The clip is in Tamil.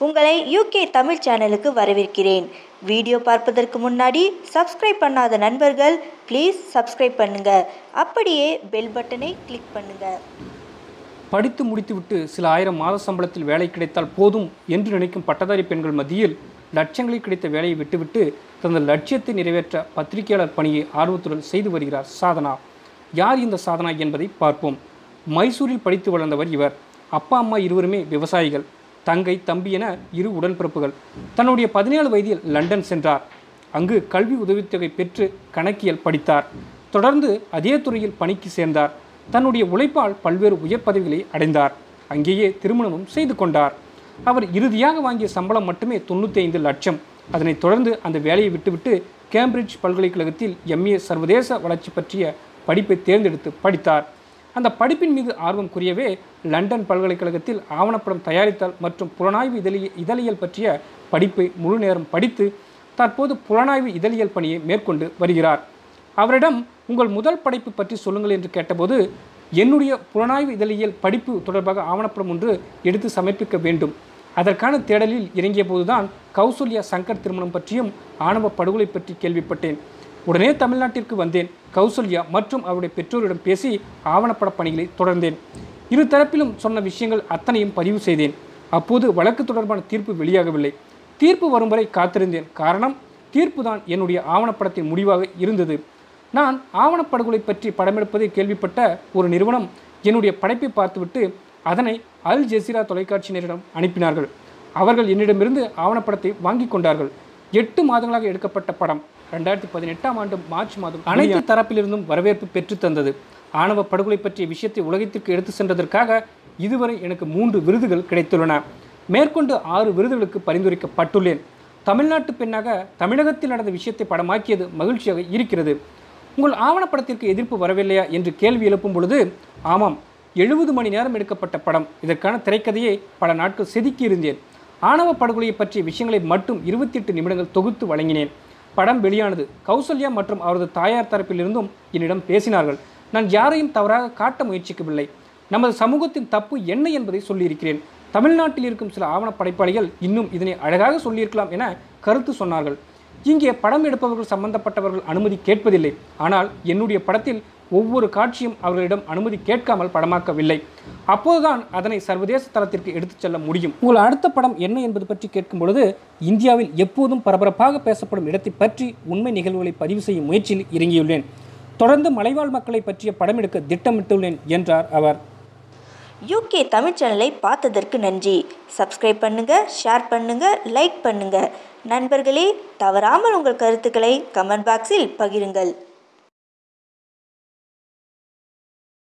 உங்களை யூகே தமிழ் சேனலுக்கு வரவேற்கிறேன் வீடியோ பார்ப்பதற்கு முன்னாடி சப்ஸ்கிரைப் பண்ணாத நண்பர்கள் ப்ளீஸ் சப்ஸ்கிரைப் பண்ணுங்க அப்படியே பெல் பட்டனை கிளிக் பண்ணுங்க படித்து முடித்துவிட்டு சில ஆயிரம் மாத சம்பளத்தில் வேலை கிடைத்தால் போதும் என்று நினைக்கும் பட்டதாரி பெண்கள் மத்தியில் லட்சங்களில் கிடைத்த வேலையை விட்டுவிட்டு தனது லட்சியத்தை நிறைவேற்ற பத்திரிகையாளர் பணியை ஆர்வத்துடன் செய்து வருகிறார் சாதனா யார் இந்த சாதனா என்பதை பார்ப்போம் மைசூரில் படித்து வளர்ந்தவர் இவர் அப்பா அம்மா இருவருமே விவசாயிகள் தங்கை தம்பி என இரு உடன்பிறப்புகள் தன்னுடைய பதினேழு வயதில் லண்டன் சென்றார் அங்கு கல்வி உதவித்தொகை பெற்று கணக்கியல் படித்தார் தொடர்ந்து அதே துறையில் பணிக்கு சேர்ந்தார் தன்னுடைய உழைப்பால் பல்வேறு உயர் பதவிகளை அடைந்தார் அங்கேயே திருமணமும் செய்து கொண்டார் அவர் இறுதியாக வாங்கிய சம்பளம் மட்டுமே தொண்ணூற்றி ஐந்து லட்சம் அதனைத் தொடர்ந்து அந்த வேலையை விட்டுவிட்டு கேம்பிரிட்ஜ் பல்கலைக்கழகத்தில் எம்ஏ சர்வதேச வளர்ச்சி பற்றிய படிப்பை தேர்ந்தெடுத்து படித்தார் அந்த படிப்பின் மீது ஆர்வம் குறையவே லண்டன் பல்கலைக்கழகத்தில் ஆவணப்படம் தயாரித்தல் மற்றும் புலனாய்வு இதழிய இதழியல் பற்றிய படிப்பை முழு நேரம் படித்து தற்போது புலனாய்வு இதழியல் பணியை மேற்கொண்டு வருகிறார் அவரிடம் உங்கள் முதல் படைப்பு பற்றி சொல்லுங்கள் என்று கேட்டபோது என்னுடைய புலனாய்வு இதழியல் படிப்பு தொடர்பாக ஆவணப்படம் ஒன்று எடுத்து சமர்ப்பிக்க வேண்டும் அதற்கான தேடலில் இறங்கிய போதுதான் கௌசல்யா சங்கர் திருமணம் பற்றியும் ஆணவ படுகொலை பற்றி கேள்விப்பட்டேன் உடனே தமிழ்நாட்டிற்கு வந்தேன் கௌசல்யா மற்றும் அவருடைய பெற்றோரிடம் பேசி ஆவணப்பட பணிகளை தொடர்ந்தேன் இரு தரப்பிலும் சொன்ன விஷயங்கள் அத்தனையும் பதிவு செய்தேன் அப்போது வழக்கு தொடர்பான தீர்ப்பு வெளியாகவில்லை தீர்ப்பு வரும் வரை காத்திருந்தேன் காரணம் தீர்ப்பு தான் என்னுடைய ஆவணப்படத்தின் முடிவாக இருந்தது நான் ஆவணப்படுகொலை பற்றி படமெடுப்பதை கேள்விப்பட்ட ஒரு நிறுவனம் என்னுடைய படைப்பை பார்த்துவிட்டு அதனை அல் ஜெசீரா தொலைக்காட்சியினரிடம் அனுப்பினார்கள் அவர்கள் என்னிடமிருந்து ஆவணப்படத்தை வாங்கி கொண்டார்கள் எட்டு மாதங்களாக எடுக்கப்பட்ட படம் ரெண்டாயிரத்தி பதினெட்டாம் ஆண்டு மார்ச் மாதம் அனைத்து தரப்பிலிருந்தும் வரவேற்பு பெற்று தந்தது ஆணவ படுகொலை பற்றிய விஷயத்தை உலகத்திற்கு எடுத்து சென்றதற்காக இதுவரை எனக்கு மூன்று விருதுகள் கிடைத்துள்ளன மேற்கொண்டு ஆறு விருதுகளுக்கு பரிந்துரைக்கப்பட்டுள்ளேன் தமிழ்நாட்டு பெண்ணாக தமிழகத்தில் நடந்த விஷயத்தை படமாக்கியது மகிழ்ச்சியாக இருக்கிறது உங்கள் ஆவணப்படத்திற்கு எதிர்ப்பு வரவில்லையா என்று கேள்வி எழுப்பும் பொழுது ஆமாம் எழுபது மணி நேரம் எடுக்கப்பட்ட படம் இதற்கான திரைக்கதையை பல நாட்கள் செதுக்கி இருந்தேன் ஆணவ படுகொலையை பற்றிய விஷயங்களை மட்டும் இருபத்தி எட்டு நிமிடங்கள் தொகுத்து வழங்கினேன் படம் வெளியானது கௌசல்யா மற்றும் அவரது தாயார் தரப்பிலிருந்தும் என்னிடம் பேசினார்கள் நான் யாரையும் தவறாக காட்ட முயற்சிக்கவில்லை நமது சமூகத்தின் தப்பு என்ன என்பதை சொல்லியிருக்கிறேன் தமிழ்நாட்டில் இருக்கும் சில ஆவண படைப்பாளிகள் இன்னும் இதனை அழகாக சொல்லியிருக்கலாம் என கருத்து சொன்னார்கள் இங்கே படம் எடுப்பவர்கள் சம்பந்தப்பட்டவர்கள் அனுமதி கேட்பதில்லை ஆனால் என்னுடைய படத்தில் ஒவ்வொரு காட்சியும் அவர்களிடம் அனுமதி கேட்காமல் படமாக்கவில்லை அப்போதுதான் அதனை சர்வதேச தளத்திற்கு எடுத்துச் செல்ல முடியும் உங்கள் அடுத்த படம் என்ன என்பது பற்றி கேட்கும் பொழுது இந்தியாவில் எப்போதும் பரபரப்பாக பேசப்படும் இடத்தை பற்றி உண்மை நிகழ்வுகளை பதிவு செய்யும் முயற்சியில் இறங்கியுள்ளேன் தொடர்ந்து மலைவாழ் மக்களை பற்றிய படம் எடுக்க திட்டமிட்டுள்ளேன் என்றார் அவர் யூகே தமிழ் சேனலை பார்த்ததற்கு நன்றி சப்ஸ்கிரைப் பண்ணுங்க ஷேர் பண்ணுங்க லைக் பண்ணுங்க நண்பர்களே தவறாமல் உங்கள் கருத்துக்களை கமெண்ட் பாக்ஸில் பகிருங்கள்